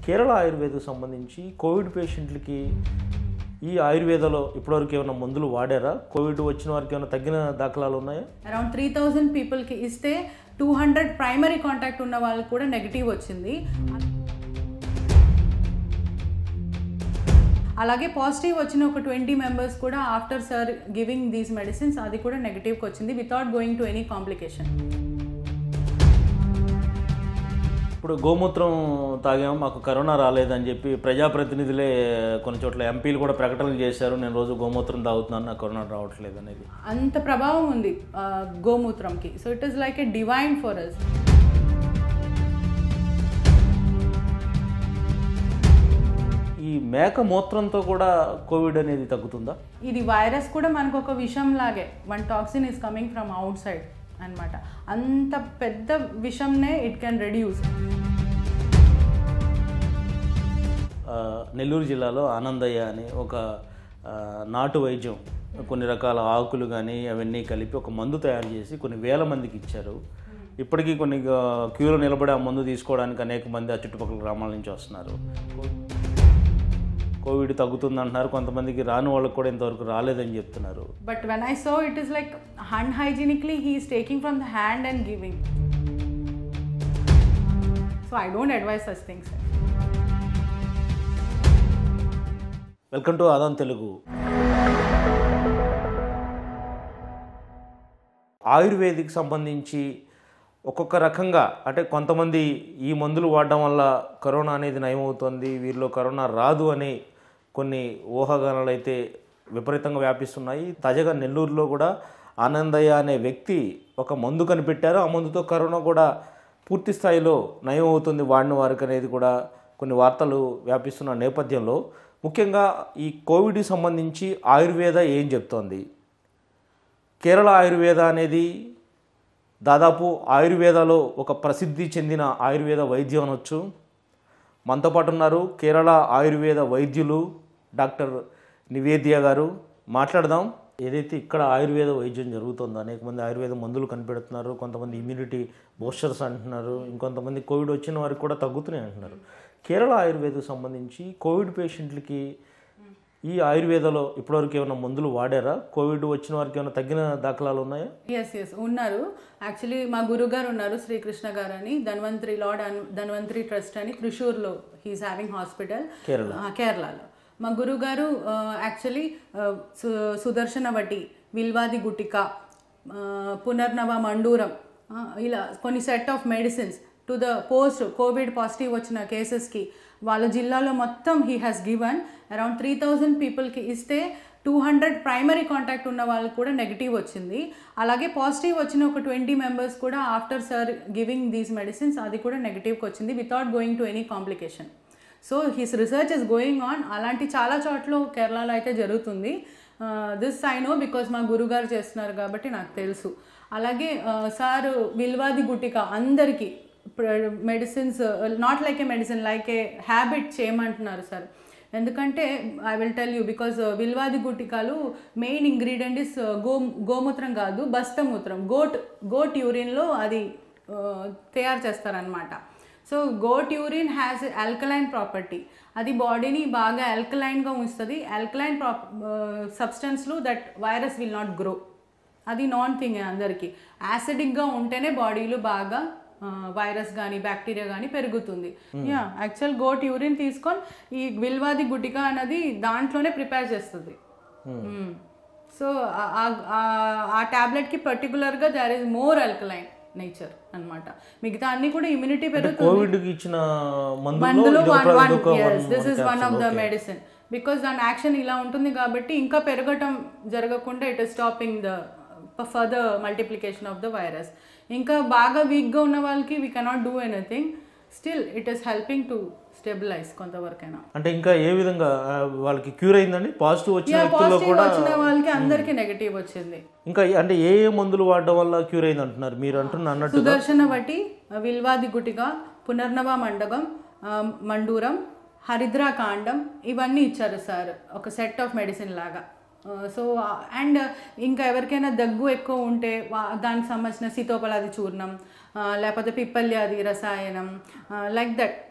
కేరళ ఆయుర్వేదకు సంబంధించి కోవిడ్ పేషెంట్లకి ఈ ఆయుర్వేదలో ఇప్పటివరకు ఏమైనా మందులు వాడారా కోవిడ్ వచ్చిన వారికి ఏమైనా తగ్గిన దాఖలాలు ఉన్నాయా అరౌండ్ త్రీ థౌజండ్ పీపుల్కి ఇస్తే టూ హండ్రెడ్ ప్రైమరీ కాంటాక్ట్ ఉన్న వాళ్ళకి కూడా నెగిటివ్ వచ్చింది అలాగే పాజిటివ్ వచ్చిన ఒక ట్వంటీ మెంబర్స్ కూడా after sir giving these medicines అది కూడా నెగిటివ్కి వచ్చింది without going to any complication ఇప్పుడు గోమూత్రం తాగాము మాకు కరోనా రాలేదని చెప్పి ప్రజాప్రతినిధులే కొన్ని చోట్ల ఎంపీలు కూడా ప్రకటనలు చేశారు నేను రోజు గోమూత్రం తాగుతున్నాను నాకు కరోనా రావట్లేదు అనేది అంత ప్రభావం ఉంది ఆ, గోమూత్రంకి so it is like a divine for us ఈ మేక మూత్రంతో కూడా కోవిడ్ అనేది తగ్గుతుందా ఇది వైరస్ కూడా మనకు ఒక విషం లాగే one toxin is coming from outside అనమాట అంత పెద్ద విషంనే ఇట్ కెన్ రెడ్యూస్ ఆ, నెల్లూరు జిల్లాలో ఆనందయ్య అని ఒక ఆ, నాటు వైద్యం కొన్ని రకాల ఆకులు కానీ అవన్నీ కలిపి ఒక మందు తయారు చేసి కొన్ని వేల మందికి ఇచ్చారు ఇప్పటికీ కొన్ని ఆ, క్యూలో నిలబడి ఆ మందు తీసుకోవడానికి అనేక మంది ఆ చుట్టుపక్కల గ్రామాల నుంచి వస్తున్నారు కోవిడ్ తగ్గుతుంది అంటున్నారు కొంతమందికి రాని వాళ్ళకి కూడా ఇంతవరకు రాలేదని చెప్తున్నారు but when I so it is like unhygienically he is taking from the hand and giving so I don't advise such things welcome to Aadhan Telugu Ayurvedic సంబంధించి ఒక్కొక్క రకంగా అంటే కొంతమంది ఈ మందులు వాడడం వల్ల కరోనా అనేది నయమవుతుంది వీరిలో కరోనా రాదు అని కొన్ని ఊహాగానాలు అయితే విపరీతంగా వ్యాపిస్తున్నాయి తాజాగా నెల్లూరులో కూడా ఆనందయ్య అనే వ్యక్తి ఒక మందు కనిపెట్టారు ఆ మందుతో కరోనా కూడా పూర్తి స్థాయిలో నయం అవుతుంది వాడిన వారికి అనేది కూడా కొన్ని వార్తలు వ్యాపిస్తున్న నేపథ్యంలో ముఖ్యంగా ఈ కోవిడ్కి సంబంధించి ఆయుర్వేద ఏం చెప్తోంది కేరళ ఆయుర్వేద అనేది దాదాపు ఆయుర్వేదలో ఒక ప్రసిద్ధి చెందిన ఆయుర్వేద వైద్యం అనొచ్చు మనతో పాటు ఉన్నారు కేరళ ఆయుర్వేద వైద్యులు డాక్టర్ నివేద్య గారు మాట్లాడదాం ఏదైతే ఇక్కడ ఆయుర్వేద వైద్యం జరుగుతుందో అనేక మంది ఆయుర్వేద మందులు కనిపెడుతున్నారు కొంతమంది ఇమ్యూనిటీ బూస్టర్స్ అంటున్నారు ఇంకొంతమంది కోవిడ్ వచ్చిన వారికి కూడా తగ్గుతున్నాయి అంటున్నారు కేరళ ఆయుర్వేదకు సంబంధించి కోవిడ్ పేషెంట్లకి ఈ ఆయుర్వేదలో ఇప్పటివరకు ఏమైనా మందులు వాడారా కోవిడ్ వచ్చిన వారికి ఏమైనా తగ్గిన దాఖలాలు ఉన్నాయా ఎస్ ఎస్ ఉన్నారు యాక్చువల్లీ మా గురుగారు ఉన్నారు శ్రీకృష్ణ గారు అని ధన్వంతరి లార్డ్ అన్- ధన్వంతరి ట్రస్ట్ అని త్రిశూర్లో హీస్ హ్యావింగ్ హాస్పిటల్ కేరళ. ఆ, కేరళలో మా గురుగారు యాక్చువల్లీ సుదర్శన వటి విల్వాది గుటిక ఆ, పునర్నవ మండూరం ఆ, ఇలా కొన్ని set of medicines to the post covid positive వచ్చిన కేసెస్కి వాళ్ళ జిల్లాలో మొత్తం he has given around three thousand పీపుల్కి ఇస్తే టూ హండ్రెడ్ ప్రైమరీ కాంటాక్ట్ ఉన్న వాళ్ళకి కూడా నెగిటివ్ వచ్చింది అలాగే పాజిటివ్ వచ్చిన ఒక ట్వంటీ మెంబర్స్ కూడా after sir giving these medicines అది కూడా నెగిటివ్కి వచ్చింది without going to any complication so his research is going on అలాంటి చాలా చోట్ల కేరళలో అయితే జరుగుతుంది దిస్ ఐ నో బికాస్ మా గురుగారు చేస్తున్నారు కాబట్టి నాకు తెలుసు అలాగే సార్ విల్వాది గుటిక అందరికీ medicines not like a medicine like a habit చేయమంటున్నారు సార్ ఎందుకంటే I will tell you because Vilwadi గుటికాలు మెయిన్ ఇంగ్రీడియంట్ ఇస్ గో గోమూత్రం కాదు బస్తమూత్రం గోట్ గోట్ యూరిన్లో అది ఆ, తయారు చేస్తారనమాట so goat urine has alkaline property అది బాడీని బాగా ఆల్కలైన్గా ఉంచుతుంది ఆల్కలైన్ ప్రాప్ సబ్స్టెన్స్లు that virus will not grow అది నాన్ థింగ్ అందరికీ యాసిడిక్గా ఉంటేనే బాడీలో బాగా వైరస్ కానీ బ్యాక్టీరియా కానీ పెరుగుతుంది యా యాక్చువల్ గోట్ యూరిన్ తీసుకొని ఈ విల్వాది గుటిక అన్నది దాంట్లోనే ప్రిపేర్ చేస్తుంది సో ఆ ట్యాబ్లెట్కి పర్టికులర్గా there is more alkaline nature అన్నమాట మిగతా అన్ని కూడా ఇమ్యూనిటీ పెరుగుతుంది కోవిడ్కి ఇచ్చిన మందులో మందులో ఇదొక- వన్ వన్ ఇదొక one- this one is one of the capsule, okay. Medicine because దాని యాక్షన్ ఇలా ఉంటుంది కాబట్టి ఇంకా పెరగటం జరగకుండా it is stopping the further multiplication of the virus ఇంకా బాగా వీక్గా ఉన్న వాళ్ళకి we cannot do anything still it is helping to stabilize కొంతవరకైనా అంటే ఇంకా ఏ విధంగా ఆ, వాళ్ళకి క్యూర్ అయిందండి పాజిటివ్ వచ్చిన వ్యక్తుల్లో పాజిటివ్ కూడా వచ్చిన వాళ్ళకి అందరికీ నెగటివ్ వచ్చింది ఇంకా ఏ- అంటే ఏ ఏ మందులు వాడడం వల్ల క్యూర్ అయింది అంటున్నారు మీరు అంటున్న అన్నట్టు సుదర్శన వటి విల్వాది గుటిక పునర్నవ మండగం ఆ, మండూరం హరిద్రా కాండం ఇవన్నీ ఇచ్చారు సార్ ఒక సెట్ ఆఫ్ మెడిసిన్ లాగా సో అండ్ ఇంకా ఎవరికైనా దగ్గు ఎక్కువ ఉంటే వా- దానికి సంబంధించిన సీతోపలాది చూర్ణం ఆ, లేకపోతే పిప్పల్యాది రసాయనం లైక్ దట్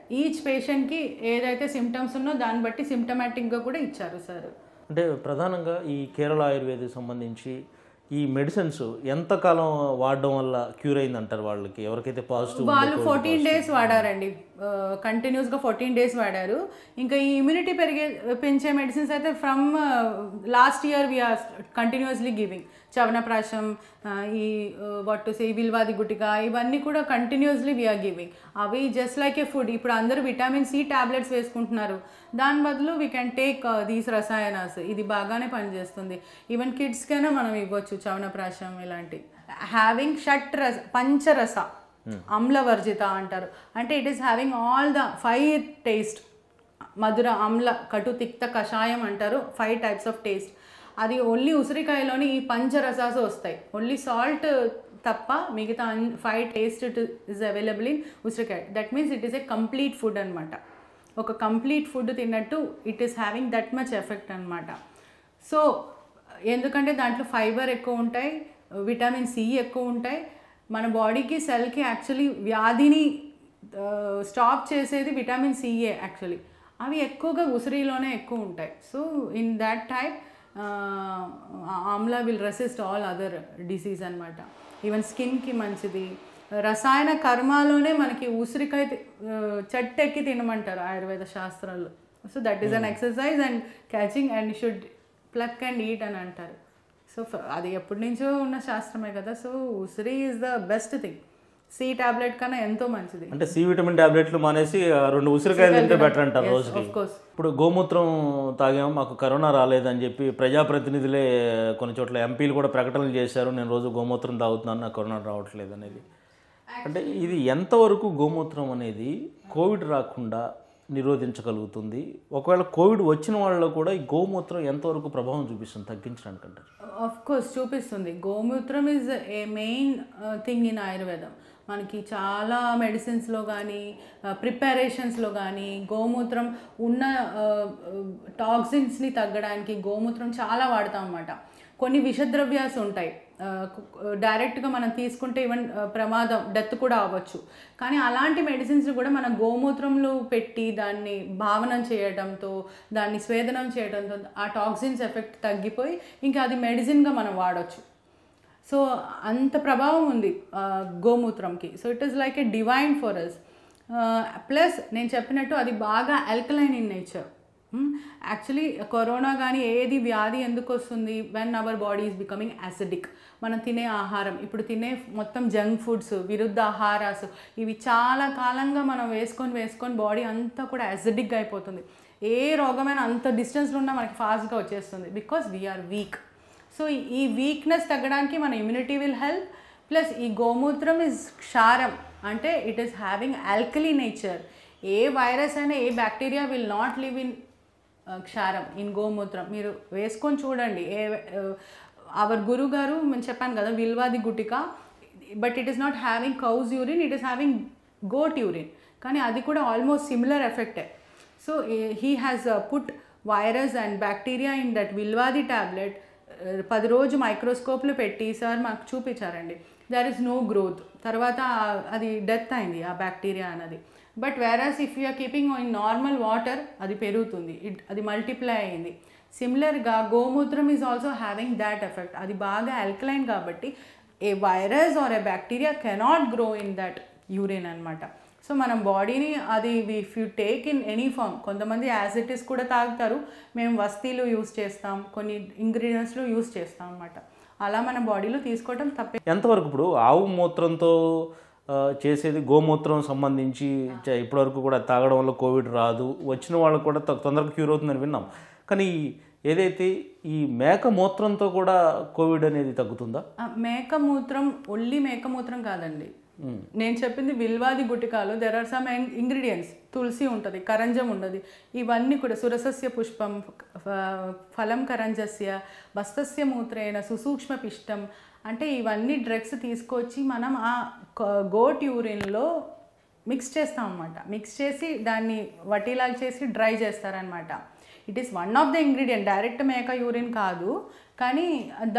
ఈచ్ పేషెంట్కి ఏదైతే సిమ్టమ్స్ ఉన్నో దాన్ని బట్టి సిమ్టమాటిక్గా కూడా ఇచ్చారు సార్ అంటే ప్రధానంగా ఈ కేరళ ఆయుర్వేదకి సంబంధించి ఈ మెడిసిన్స్ ఎంతకాలం వాడడం వల్ల క్యూర్ అయిందంటారు వాళ్ళకి ఎవరికైతే పాజిటివ్ వాళ్ళు ఫోర్టీన్ డేస్ వాడారండి కంటిన్యూస్గా ఫోర్టీన్ డేస్ వాడారు ఇంకా ఈ ఇమ్యూనిటీ పెరిగే పెంచే మెడిసిన్స్ అయితే from last year we are continuously giving చవనప్రాశం ఆ, ఈ what to say Vilwadi Gutika ఇవన్నీ కూడా కంటిన్యూస్లీ వీఆర్ గివింగ్ అవి జస్ట్ లైక్ ఏ ఫుడ్ ఇప్పుడు అందరూ విటమిన్ సి టాబ్లెట్స్ వేసుకుంటున్నారు దాని బదులు వీ కెన్ టేక్ దీస్ రసాయనాస్ ఇది బాగానే పనిచేస్తుంది ఈవెన్ కిడ్స్కైనా మనం ఇవ్వచ్చు చవనప్రాశం ఇలాంటి హ్యావింగ్ షట్ రస పంచరస అమ్లవర్జిత అంటారు అంటే it is having all the five taste మధుర అమ్ల కటు తిక్త కషాయం అంటారు ఫైవ్ టైప్స్ ఆఫ్ టేస్ట్ అది ఓన్లీ ఉసిరికాయలోని ఈ పంచరసాస్ వస్తాయి ఓన్లీ సాల్ట్ తప్ప మిగతా five taste is available in ఉసిరికాయ that means it is a complete food అనమాట ఒక కంప్లీట్ ఫుడ్ తిన్నట్టు it is having that much effect అనమాట సో ఎందుకంటే దాంట్లో ఫైబర్ ఎక్కువ ఉంటాయి విటమిన్ సి ఎక్కువ ఉంటాయి మన బాడీకి సెల్కి యాక్చువల్లీ వ్యాధిని స్టాప్ చేసేది విటమిన్ సిఏ యాక్చువల్లీ అవి ఎక్కువగా ఉసిరిలోనే ఎక్కువ ఉంటాయి so in that type amla will resist all other disease అనమాట ఈవెన్ స్కిన్కి మంచిది రసాయన కర్మాలోనే మనకి ఉసిరికాయ తి- ఆ, చెట్టు ఎక్కి తినమంటారు ఆయుర్వేద శాస్త్రాల్లో so that is an exercise and catching and should pluck and eat అని అంటారు సో అది ఎప్పటి నుంచో ఉన్న శాస్త్రమే కదా సో ఉసిరి is the best thing C tablet కన్నా ఎంతో మంచిది అంటే సి విటమిన్ టాబ్లెట్లు మానేసి ఆ రెండు ఉసిరికాయలు తింటే బెటర్ అంటారు రోజుకి ఆఫ్ కోర్స్ ఇప్పుడు గోమూత్రం తాగాము మాకు కరోనా రాలేదని చెప్పి ప్రజాప్రతినిధులే కొన్ని చోట్ల ఎంపీలు కూడా ప్రకటనలు చేశారు నేను రోజు గోమూత్రం తాగుతున్నాను నాకు కరోనా రావట్లేదు అనేది అంటే ఇది ఎంతవరకు గోమూత్రం అనేది కోవిడ్ రాకుండా నిరోధించగలుగుతుంది ఒకవేళ కోవిడ్ వచ్చిన వాళ్ళలో కూడా ఈ గోమూత్రం ఎంతవరకు ప్రభావం చూపిస్తుంది తగ్గించడానికి అంటారు ఆఫ్ కోర్స్ చూపిస్తుంది గోమూత్రం is a main thing in ఆయుర్వేదం మనకి చాలా మెడిసిన్స్లో కానీ ప్రిపరేషన్స్లో కానీ గోమూత్రం ఉన్న టాక్సిన్స్ని తగ్గడానికి గోమూత్రం చాలా వాడతాం అన్నమాట కొన్ని విషద్రవ్యాస్ ఉంటాయి డైరెక్ట్గా మనం తీసుకుంటే ఈవెన్ ప్రమాదం డెత్ కూడా అవ్వచ్చు కానీ అలాంటి మెడిసిన్స్ కూడా మన గోమూత్రంలో పెట్టి దాన్ని భావనం చేయడంతో దాన్ని స్వేదనం చేయడంతో ఆ టాక్సిన్స్ ఎఫెక్ట్ తగ్గిపోయి ఇంకా అది మెడిసిన్గా మనం వాడచ్చు సో అంత ప్రభావం ఉంది ఆ, గోమూత్రంకి so it is like a divine for us plus నేను చెప్పినట్టు అది బాగా alkaline in nature actually corona కానీ ఏది వ్యాధి ఎందుకు వస్తుంది when our body is becoming acidic మనం తినే ఆహారం ఇప్పుడు తినే మొత్తం జంక్ ఫుడ్స్ విరుద్ధ ఆహారాస్ ఇవి చాలా కాలంగా మనం వేసుకొని వేసుకొని బాడీ అంతా కూడా యాసిడిక్గా అయిపోతుంది ఏ రోగమైనా అంత డిస్టెన్స్లో ఉన్నా మనకి ఫాస్ట్గా వచ్చేస్తుంది బికాస్ వీఆర్ వీక్ సో ఈ వీక్నెస్ తగ్గడానికి మన ఇమ్యూనిటీ విల్ హెల్ప్ ప్లస్ ఈ గోమూత్రం ఇస్ క్షారం అంటే it is having alkali nature ఏ వైరస్ అయినా ఏ bacteria will not live in క్షారం ఇన్ గోమూత్రం మీరు వేసుకొని చూడండి ఏ అవర్ గురువు గారు నేను చెప్పాను కదా Vilwadi Gutika but it is not having cow's urine it is having goat urine కానీ అది కూడా ఆల్మోస్ట్ సిమిలర్ ఎఫెక్టే so he has put virus and bacteria in that Vilwadi tablet పది రోజు మైక్రోస్కోప్లో పెట్టి సార్ మాకు చూపించారండి దర్ ఇస్ నో గ్రోత్ తర్వాత అది డెత్ అయింది ఆ బ్యాక్టీరియా అన్నది but virus if you are keeping in normal water అది పెరుగుతుంది ఇట్ అది మల్టిప్లై అయింది సిమిలర్గా గోమూత్రం is also having that effect అది బాగా అల్కలైన్ కాబట్టి a virus or a bacteria cannot grow in that urine అనమాట సో మనం బాడీని అది if you take in any form కొంతమంది యాసిటీస్ కూడా తాగుతారు మేము వస్తీలు యూస్ చేస్తాం కొన్ని ఇంగ్రీడియంట్స్లో యూస్ చేస్తాం అనమాట అలా మన బాడీలో తీసుకోవడం తప్పే ఎంతవరకు ఇప్పుడు ఆవు మూత్రంతో ఆ, చేసేది గోమూత్రం సంబంధించి చ- ఇప్పటివరకు కూడా తాగడం వల్ల కోవిడ్ రాదు వచ్చిన వాళ్ళకు కూడా తొ- తొందరగా క్యూర్ అవుతుందని విన్నాం కానీ ఏదైతే ఈ మేక మూత్రంతో కూడా కోవిడ్ అనేది తగ్గుతుందా ఆ, మేక మూత్రం ఒళ్ళి మేక మూత్రం కాదండి నేను చెప్పింది విల్వాది గుటికాలు దెర్ ఆర్ సమ్ ఇంగ్రీడియంట్స్ తులసి ఉంటుంది కరంజం ఉండదు ఇవన్నీ కూడా సురసస్య పుష్పం ఫ- ఫలం కరంజస్య బస్తస్య మూత్రేణ సుసూక్ష్మ పిష్టం అంటే ఇవన్నీ డ్రగ్స్ తీసుకొచ్చి మనం ఆ గోట్ యూరిన్లో మిక్స్ చేస్తాం అన్నమాట మిక్స్ చేసి దాన్ని వటీలాగా చేసి డ్రై చేస్తారనమాట it is one of the ingredient direct మేక యూరిన్ కాదు కానీ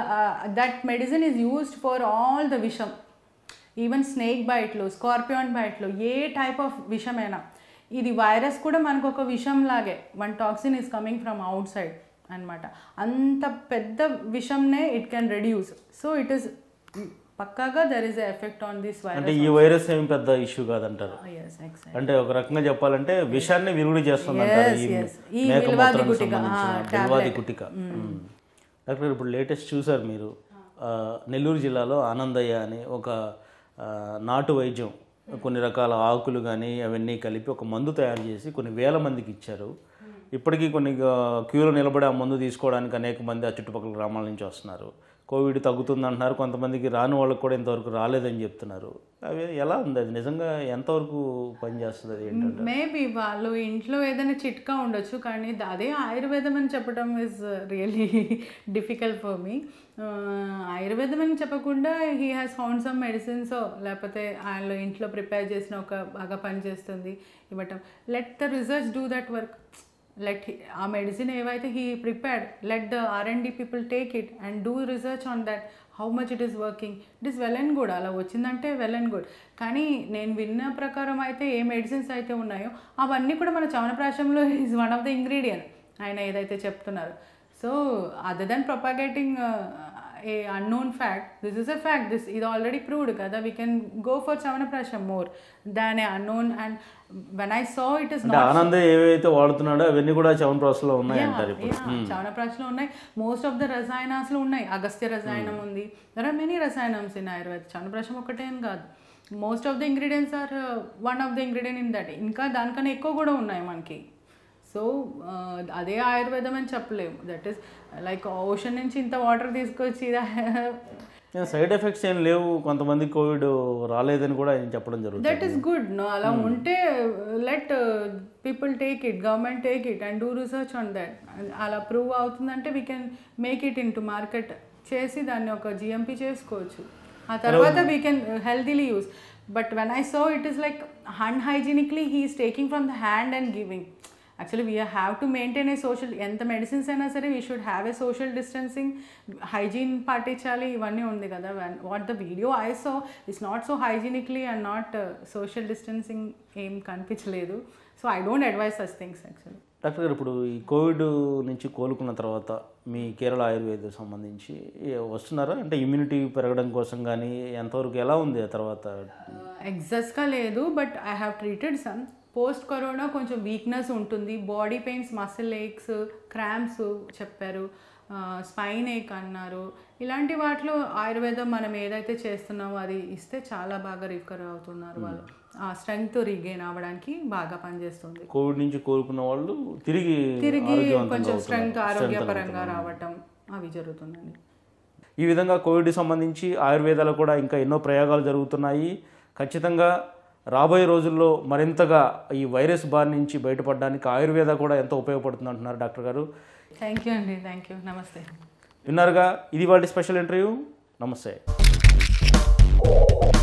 that medicine is used for all the విషం ఈవెన్ స్నేక్ బైట్లు స్కార్పియాన్ బైట్లు ఏ టైప్ ఆఫ్ విషమైనా ఇది వైరస్ కూడా మనకు ఒక విషం లాగే one toxin is coming from outside అనమాట అంత పెద్ద విషంనే it can reduce so it is పక్కాగా there is effect on this అంటే వైరస్ ఈ వైరస్ ఏమి పెద్ద ఇష్యూ కాదంటారు ఎస్ ఎక్సెక్ట్ అంటే ఒక రకంగా చెప్పాలంటే విషాన్ని విరుగుడు చేస్తుందంటారు Yes, ఈ yes. ఈ మేక విల్వాది మూత్రానికి గుటిక, సంబంధించిన ఆ, విల్వాది గుటిక మ్మ్. డాక్టర్ ఇప్పుడు లేటెస్ట్ చూసారు మీరు ఆ, నెల్లూరు జిల్లాలో ఆనందయ్య అని ఒక ఆ, నాటు వైద్యం కొన్ని రకాల ఆకులు కానీ అవన్నీ కలిపి ఒక మందు తయారు చేసి కొన్ని వేల మందికి ఇచ్చారు ఇప్పటికీ కొన్ని ఆ, క్యూలో నిలబడి ఆ మందు తీసుకోవడానికి అనేక మంది ఆ చుట్టుపక్కల గ్రామాల నుంచి వస్తున్నారు కోవిడ్ తగ్గుతుంది అంటున్నారు కొంతమందికి రాని వాళ్ళకి కూడా ఇంతవరకు రాలేదని చెప్తున్నారు అవి ఎలా ఉంది అది నిజంగా ఎంతవరకు పనిచేస్తుంది అది ఏంటంటే మేబీ వాళ్ళు ఇంట్లో ఏదైనా చిట్కా ఉండొచ్చు కానీ ద- అదే ఆయుర్వేదం అని చెప్పడం is really difficult for me ఆయుర్వేదం అని చెప్పకుండా he has found some medicines లేకపోతే ఆయన ఇంట్లో ప్రిపేర్ చేసిన ఒక బాగా పనిచేస్తుంది ఇవ్వటం let the research do that work let ఆ మెడిసిన్ ఏవైతే he prepared let the R and D people take it and do research on that how much it is working it is well and good అలా వచ్చిందంటే well and good కానీ నేను విన్న ప్రకారం అయితే ఏ medicines అయితే ఉన్నాయో అవన్నీ కూడా మన చవనప్రాశంలో is one of the ingredient ఆయన ఏదైతే చెప్తున్నారు so other than propagating a unknown fact this is a fact this ఇది ఆల్రెడీ ప్రూవ్డ్ కదా వీ కెన్ గో ఫర్ చవనప్రాశం more than a unknown and when I saw it is అంటే ఆనందే ఏవైతే వాడుతున్నాడో అవన్నీ కూడా చవన్ ప్రాసెస్లో ఉన్నాయి అంటారు ఇప్పుడు చవనప్రాశంలో ఉన్నాయి మోస్ట్ ఆఫ్ ద రసాయనాస్లో ఉన్నాయి అగస్త్య రసాయనం ఉంది దర్ ఆర్ మెనీ రసాయనమ్స్ ఇన్ ఆయుర్వేద చవనప్రాశం ఒకటే అని కాదు most of the ingredients are one of the ingredient in that ఇంకా దానికన్నా ఎక్కువ కూడా ఉన్నాయి మనకి సో అదే ఆయుర్వేదం అని చెప్పలేము దట్ ఈస్ లైక్ ఓషన్ నుంచి ఇంత వాటర్ తీసుకొచ్చి సైడ్ ఎఫెక్ట్స్ ఏం లేవు కొంతమంది కోవిడ్ రాలేదని కూడా ఆయన చెప్పడం జరుగుతుంది దట్ ఈస్ గుడ్ నో అలా ఉంటే let people take it government take it and do research on that అలా ప్రూవ్ అవుతుందంటే we can make it into market చేసి దాన్ని ఒక జిఎంపీ చేసుకోవచ్చు ఆ తర్వాత we can healthily use but when I so it is like unhygienically he is taking from the hand and giving actually we have to maintain a social ఎంత medicines అయినా సరే we should have a social distancing hygiene పాటించాలి ఇవన్నీ ఉంది కదా what the video I so it's not so hygienically and not social distancing ఏం కనిపించలేదు so I don't advise such things actually doctor గారు ఇప్పుడు ఈ కోవిడ్ నుంచి కోలుకున్న తర్వాత మీ కేరళ ఆయుర్వేదం సంబంధించి ఏ- వస్తున్నారా అంటే ఇమ్యూనిటీ పెరగడం కోసం కానీ ఎంతవరకు ఎలా ఉంది ఆ తర్వాత ఎగ్జాక్ట్గా లేదు but I have treated some post corona కొంచెం వీక్నెస్ ఉంటుంది body pains muscle aches cramps చెప్పారు స్పైన్ ఏక్ అన్నారు ఇలాంటి వాటిలో ఆయుర్వేదం మనం ఏదైతే చేస్తున్నామో అది ఇస్తే చాలా బాగా రికవర్ అవుతున్నారు వాళ్ళు ఆ స్ట్రెంగ్త్ రీగెయిన్ అవ్వడానికి బాగా పనిచేస్తుంది కోవిడ్ నుంచి కోలుకున్న వాళ్ళు తిరిగి తిరిగి ఆరోగ్యవంతంగా కొంచెం అవుతున్నారు. స్ట్రెంగ్త్ ఆరోగ్యపరంగా రావటం అవి జరుగుతుందండి ఈ విధంగా కోవిడ్ సంబంధించి ఆయుర్వేదాలు కూడా ఇంకా ఎన్నో ప్రయోగాలు జరుగుతున్నాయి ఖచ్చితంగా రాబోయే రోజుల్లో మరింతగా ఈ వైరస్ బారి నుంచి బయటపడడానికి ఆయుర్వేద కూడా ఎంతో ఉపయోగపడుతుంది అంటున్నారు డాక్టర్ గారు థ్యాంక్ యూ అండి థ్యాంక్ యూ నమస్తే విన్నారుగా ఇది వాటి స్పెషల్ ఇంటర్వ్యూ నమస్తే